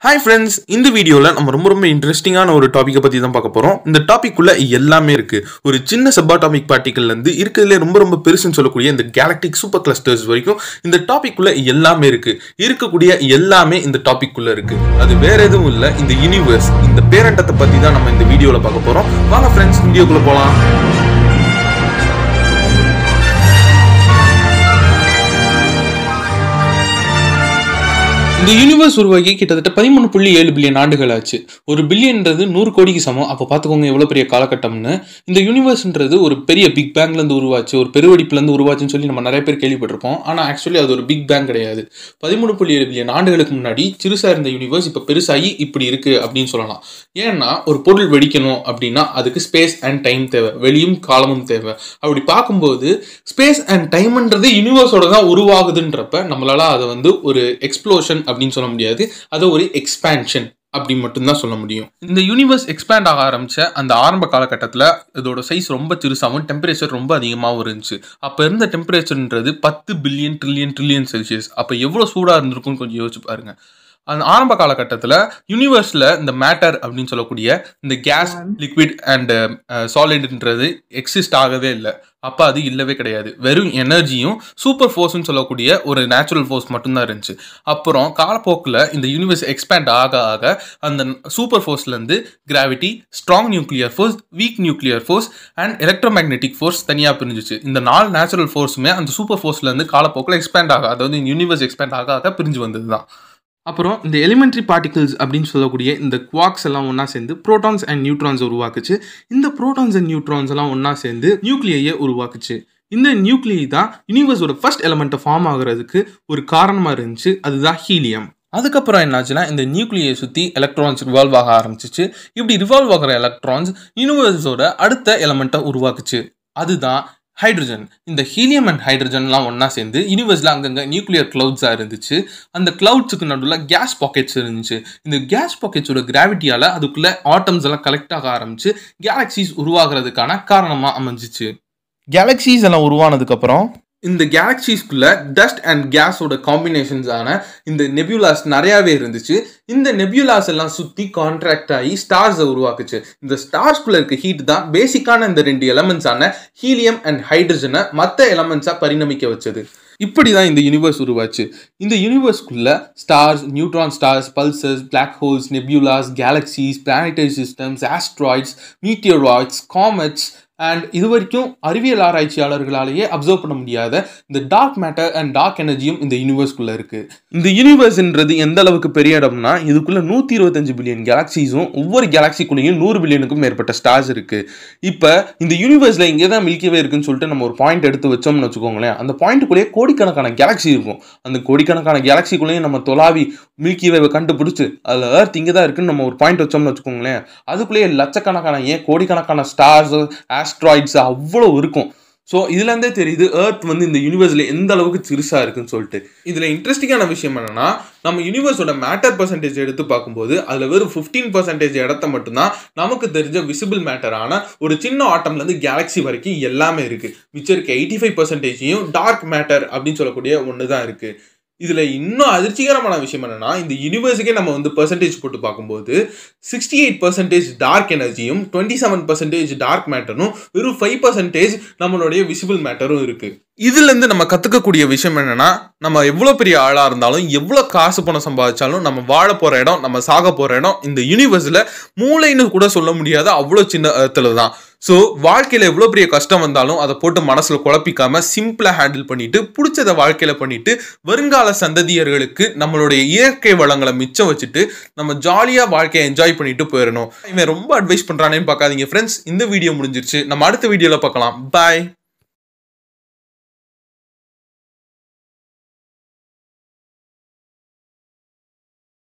hi friends இந்த வீடியோவில் நம்ம ரொம்ப ரொம்ப இன்ட்ரெஸ்டிங்கான ஒரு டாப்பிக்கை பற்றி தான் பார்க்க போகிறோம் இந்த டாபிக்குள்ள எல்லாமே இருக்குது ஒரு சின்ன சப்பாட்டாமிக் பார்ட்டிகல்லேருந்து இருக்கிறதுலே ரொம்ப ரொம்ப பெருசுன்னு சொல்லக்கூடிய இந்த கேலக்டிக் சூப்பர் கிளஸ்டர்ஸ் வரைக்கும் இந்த டாபிக்குள்ள எல்லாமே இருக்குது இருக்கக்கூடிய எல்லாமே இந்த டாபிக்குள்ள இருக்குது அது வேற எதுவும் இல்லை இந்த யூனிவர்ஸ் இந்த பேரண்டத்தை பற்றி தான் நம்ம இந்த வீடியோவில் பார்க்க போகிறோம் வாங்க ஃப்ரெண்ட்ஸ் வீடியோக்குள்ளே போகலாம் இந்த யூனிவர்ஸ் உருவாகி கிட்டத்தட்ட பதிமூணு புள்ளி ஏழு பில்லியன் ஆண்டுகள் ஆச்சு ஒரு பில்லியன்றது நூறு கோடிக்கு சமம் அப்போ பார்த்துக்கோங்க எவ்வளோ பெரிய காலகட்டம்னு இந்த யூனிவர்ஸ்ன்றது ஒரு பெரிய பிக் பேங்க்லேருந்து உருவாச்சு ஒரு பெருவெடிப்புலேருந்து உருவாச்சுன்னு சொல்லி நம்ம நிறைய பேர் கேள்விப்பட்டிருப்போம் ஆனால் ஆக்சுவலி அது ஒரு பிக் பேங் கிடையாது பதிமூணு புள்ளி ஏழு பில்லியன் ஆண்டுகளுக்கு முன்னாடி சிறுசாக இருந்த யூனிவர்ஸ் இப்போ பெருசாகி இப்படி இருக்குது அப்படின்னு சொல்லலாம் ஏன்னா ஒரு பொருள் வெடிக்கணும் அப்படின்னா அதுக்கு ஸ்பேஸ் அண்ட் டைம் தேவை வெளியும் காலமும் தேவை அப்படி பார்க்கும்போது ஸ்பேஸ் அண்ட் டைம்ன்றது யூனிவர்ஸோட தான் உருவாகுதுன்றப்ப நம்மளால அதை வந்து ஒரு எக்ஸ்ப்ளோஷன் அப்படின்னு சொல்ல முடியாது அதை ஒரு எக்ஸ்பேன்ஷன் அப்படி மட்டும்தான் சொல்ல முடியும் இந்த யூனிவர்ஸ் எக்ஸ்பேண்ட் ஆக ஆரம்பிச்ச அந்த ஆரம்ப காலகட்டத்தில் இதோட சைஸ் ரொம்ப சிறுசாகவும் டெம்பரேச்சர் ரொம்ப அதிகமாகவும் இருந்துச்சு அப்போ இருந்த டெம்பரேச்சர்ன்றது பத்து பில்லியன் ட்ரில்லியன் ட்ரில்லியன் செல்சியஸ் அப்போ எவ்வளோ சூடாக இருந்திருக்கும்னு கொஞ்சம் யோசிச்சு பாருங்க அந்த ஆரம்ப காலகட்டத்தில் யூனிவர்ஸில் இந்த மேட்டர் அப்படின்னு சொல்லக்கூடிய இந்த கேஸ் லிக்விட் அண்ட் சாலிட்ன்றது எக்ஸிஸ்ட் ஆகவே இல்லை அப்போ அது இல்லவே கிடையாது வெறும் எனர்ஜியும் சூப்பர் ஃபோர்ஸ்னு சொல்லக்கூடிய ஒரு நேச்சுரல் ஃபோர்ஸ் மட்டும்தான் இருந்துச்சு அப்புறம் காலப்போக்கில் இந்த யூனிவர்ஸ் எக்ஸ்பேண்ட் ஆக ஆக அந்த சூப்பர் ஃபோர்ஸ்லேருந்து gravity strong nuclear force weak nuclear force and electromagnetic force தனியாக பிரிஞ்சிச்சு இந்த நாலு நேச்சுரல் ஃபோர்ஸுமே அந்த சூப்பர் ஃபோர்ஸ்லேருந்து காலப்போக்கில் எக்ஸ்பேண்ட் ஆக அதாவது யூனிவர்ஸ் எக்ஸ்பேண்ட் ஆக ஆக பிரிஞ்சு வந்தது தான் அப்புறம் இந்த எலிமெண்ட்ரி பார்ட்டிகிள்ஸ் அப்படின்னு சொல்லக்கூடிய இந்த குவாக்ஸ் எல்லாம் ஒன்றா சேர்ந்து ப்ரோட்டான்ஸ் அண்ட் நியூட்ரான்ஸ் உருவாக்குச்சு இந்த ப்ரோட்டான்ஸ் அண்ட் நியூட்ரான்ஸ் எல்லாம் ஒன்றா சேர்ந்து நியூக்ளியை உருவாக்குச்சு இந்த நியூக்ளியை தான் யூனிவர்ஸோட ஃபர்ஸ்ட் எலமெண்ட்டை ஃபார்ம் ஆகுறதுக்கு ஒரு காரணமாக இருந்துச்சு அதுதான் ஹீலியம் அதுக்கப்புறம் என்னாச்சுன்னா இந்த நியூக்ளியை சுற்றி எலக்ட்ரான்ஸ் ரிவால்வ் ஆக ஆரம்பிச்சிச்சு இப்படி ரிவால்வ் ஆகிற எலக்ட்ரான்ஸ் யூனிவர்ஸோட அடுத்த எலமெண்ட்டை உருவாக்குச்சு அதுதான் ஹைட்ரஜன் இந்த ஹீலியம் அண்ட் ஹைட்ரஜன்லாம் ஒன்றா சேர்ந்து யூனிவர்ஸில் அங்கங்கே நியூக்ளியர் க்ளவுட்ஸாக இருந்துச்சு அந்த க்ளவுட்ஸுக்கு நடுவில் கேஸ் பாக்கெட்ஸ் இருந்துச்சு இந்த கேஸ் பாக்கெட்ஸோட கிராவிட்டியால் அதுக்குள்ளே ஆட்டம்ஸ் எல்லாம் கலெக்ட் ஆக ஆரம்பிச்சு கேலக்சிஸ் உருவாகிறதுக்கான காரணமாக அமைஞ்சிச்சு கேலக்சிஸ் எல்லாம் உருவானதுக்கப்புறம் இந்த கேலக்சிஸ்குள்ள டஸ்ட் அண்ட் கேஸோட காம்பினேஷன்ஸான இந்த நெபியூலாஸ் நிறையாவே இருந்துச்சு இந்த நெபியூலாஸ் எல்லாம் சுற்றி கான்ட்ராக்ட் ஆகி ஸ்டார்ஸை உருவாக்குச்சு இந்த ஸ்டார்ஸ்குள்ள இருக்க ஹீட் தான் பேசிக்கான இந்த ரெண்டு எலமெண்ட்ஸான ஹீலியம் அண்ட் ஹைட்ரஜனை மற்ற எலமெண்ட்ஸாக பரிணமிக்க வச்சது இப்படி தான் இந்த யூனிவர்ஸ் உருவாச்சு இந்த யூனிவர்ஸ்குள்ள stars neutron stars pulsars black holes nebulas galaxies planetary systems asteroids meteoroids comets and இது வரைக்கும் அறிவியல் ஆராய்ச்சியாளர்களாலேயே அப்சர்வ் பண்ண முடியாத இந்த டார்க் மேட்டர் அண்ட் டார்க் எனர்ஜியும் இந்த யூனிவர்ஸ்குள்ள இருக்கு இந்த யூனிவர்ஸ்ன்றது எந்த அளவுக்கு பெரிய இடம்னா இதுக்குள்ள நூற்றி இருபத்தஞ்சு பில்லியன் கேலக்சிஸும் ஒவ்வொரு கேலக்சிக்குள்ளேயும் நூறு பில்லியனுக்கும் மேற்பட்ட ஸ்டார்ஸ் இருக்கு இப்போ இந்த யூனிவர்ஸில் இங்கே தான் மில்கிவே இருக்குன்னு சொல்லிட்டு நம்ம ஒரு பாயிண்ட் எடுத்து வச்சோம்னு வச்சுக்கோங்களேன் அந்த பாயிண்ட்டுக்குள்ளேயே கோடிக்கணக்கான கேலக்சி இருக்கும் அந்த கோடிக்கணக்கான கேலக்சிக்குள்ளேயும் நம்ம தொலாவி மில்கிவேவை கண்டுபிடிச்சு அதில் ஏர்த் இங்கே தான் இருக்குன்னு நம்ம ஒரு பாயிண்ட் வச்சோம்னு வச்சுக்கோங்களேன் அதுக்குள்ளேயே லட்சக்கணக்கான ஏன் கோடிக்கணக்கான ஸ்டார்ஸ் ஆஸ்ட்ராய்ட்ஸ் அவ்வளோ இருக்கும் ஸோ இதுலேருந்தே தெரியுது ஏர்த் வந்து இந்த யூனிவர்ஸில் எந்த அளவுக்கு சிறுசாக இருக்குன்னு சொல்லிட்டு இதில் இன்ட்ரெஸ்டிங்கான விஷயம் என்னன்னா நம்ம யூனிவர்ஸோட மேட்டர் பர்சன்டேஜ் எடுத்து பார்க்கும்போது அதில் வெறும் ஃபிஃப்டீன் பர்சன்டேஜ் இடத்த மட்டும்தான் நமக்கு தெரிஞ்ச விசிபிள் மேட்டரான ஒரு சின்ன ஆட்டம்லேருந்து கேலக்ஸி வரைக்கும் எல்லாமே இருக்குது மிச்சம் இருக்க எயிட்டி ஃபைவ் பர்சன்டேஜையும் டார்க் மேட்டர் அப்படின்னு சொல்லக்கூடிய ஒன்று தான் இருக்குது இதில் இன்னும் அதிர்ச்சிகரமான விஷயம் என்னன்னா இந்த யூனிவர்ஸுக்கே நம்ம வந்து பர்சன்டேஜ் போட்டு பார்க்கும்போது சிக்ஸ்டி எயிட் பர்சன்டேஜ் டார்க் எனர்ஜியும் டுவெண்ட்டி செவன் பர்சன்டேஜ் டார்க் மேட்டரும் வெறும் ஃபைவ் பர்சன்டேஜ் நம்மளுடைய விசிபிள் மேட்டரும் இருக்கு இதுலேருந்து நம்ம கற்றுக்கக்கூடிய விஷயம் என்னன்னா நம்ம எவ்வளோ பெரிய ஆளாக இருந்தாலும் எவ்வளோ காசு பணம் சம்பாதிச்சாலும் நம்ம வாழ போகிற இடம் நம்ம சாக போகிற இடம் இந்த யூனிவர்ஸில் மூளைன்னு கூட சொல்ல முடியாத அவ்வளோ சின்ன இடத்துல தான் ஸோ வாழ்க்கையில் எவ்வளோ பெரிய கஷ்டம் வந்தாலும் அதை போட்டு மனசில் குழப்பிக்காம சிம்பிளாக ஹேண்டில் பண்ணிட்டு பிடிச்சத வாழ்க்கையில் பண்ணிட்டு வருங்கால சந்ததியர்களுக்கு நம்மளுடைய இயற்கை வளங்களை மிச்சம் வச்சுட்டு நம்ம ஜாலியாக வாழ்க்கையை என்ஜாய் பண்ணிட்டு போயிடணும் இவன் ரொம்ப அட்வைஸ் பண்ணுறானேன்னு பார்க்காதீங்க ஃப்ரெண்ட்ஸ் இந்த வீடியோ முடிஞ்சிருச்சு நம்ம அடுத்த வீடியோவில் பார்க்கலாம் பாய்